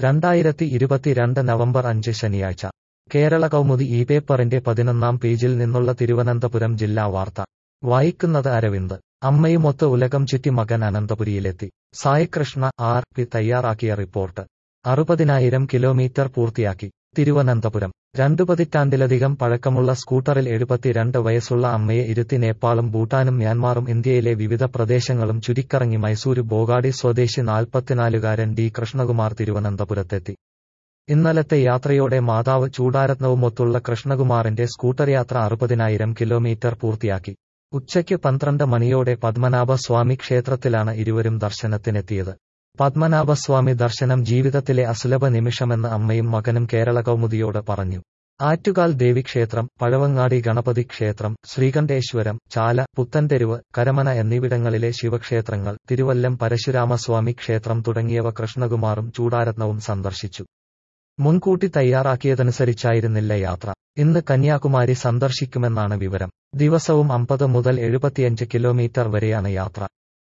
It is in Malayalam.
രണ്ടായിരത്തി ഇരുപത്തിരണ്ട് നവംബർ അഞ്ച് ശനിയാഴ്ച കേരള കൗമുദി ഈ പേപ്പറിന്റെ പതിനൊന്നാം പേജിൽ നിന്നുള്ള തിരുവനന്തപുരം ജില്ലാ വാർത്ത വായിക്കുന്നത് അരവിന്ദ് അമ്മയുമൊത്ത് ഉലകം ചുറ്റി മകൻ അനന്തപുരിയിലെത്തി സായികൃഷ്ണ ആർ പി തയ്യാറാക്കിയ റിപ്പോർട്ട് അറുപതിനായിരം കിലോമീറ്റർ പൂർത്തിയാക്കി തിരുവനന്തപുരം രണ്ടു പതിറ്റാണ്ടിലധികം പഴക്കമുള്ള സ്കൂട്ടറിൽ എഴുപത്തിരണ്ട് വയസ്സുള്ള അമ്മയെ ഇരുത്തി നേപ്പാളും ഭൂട്ടാനും മ്യാൻമാറും ഇന്ത്യയിലെ വിവിധ പ്രദേശങ്ങളും ചുരിക്കറങ്ങി മൈസൂരു ബോഗാടി സ്വദേശി നാൽപ്പത്തിനാലുകാരൻ ഡി കൃഷ്ണകുമാർ തിരുവനന്തപുരത്തെത്തി ഇന്നലത്തെ യാത്രയോടെ മാതാവ് ചൂടാരത്നവുമൊത്തുള്ള കൃഷ്ണകുമാറിന്റെ സ്കൂട്ടർ യാത്ര അറുപതിനായിരം കിലോമീറ്റർ പൂർത്തിയാക്കി ഉച്ചയ്ക്ക് പന്ത്രണ്ട് മണിയോടെ പത്മനാഭസ്വാമി ക്ഷേത്രത്തിലാണ് ഇരുവരും ദർശനത്തിനെത്തിയത് പത്മനാഭസ്വാമി ദർശനം ജീവിതത്തിലെ അസുലഭ നിമിഷമെന്ന് അമ്മയും മകനും കേരള കൗമുദിയോട് പറഞ്ഞു ആറ്റുകാൽ ദേവിക്ഷേത്രം പഴവങ്ങാടി ഗണപതി ക്ഷേത്രം ശ്രീകണ്ഠേശ്വരം ചാല പുത്തൻതെരുവ് കരമന എന്നിവിടങ്ങളിലെ ശിവക്ഷേത്രങ്ങൾ തിരുവല്ലം പരശുരാമസ്വാമി ക്ഷേത്രം തുടങ്ങിയവ കൃഷ്ണകുമാറും ചൂടാരത്നവും സന്ദർശിച്ചു മുൻകൂട്ടി തയ്യാറാക്കിയതനുസരിച്ചായിരുന്നില്ല യാത്ര ഇന്ന് കന്യാകുമാരി സന്ദർശിക്കുമെന്നാണ് വിവരം ദിവസവും അമ്പത് മുതൽ എഴുപത്തിയഞ്ച് കിലോമീറ്റർ വരെയാണ് യാത്ര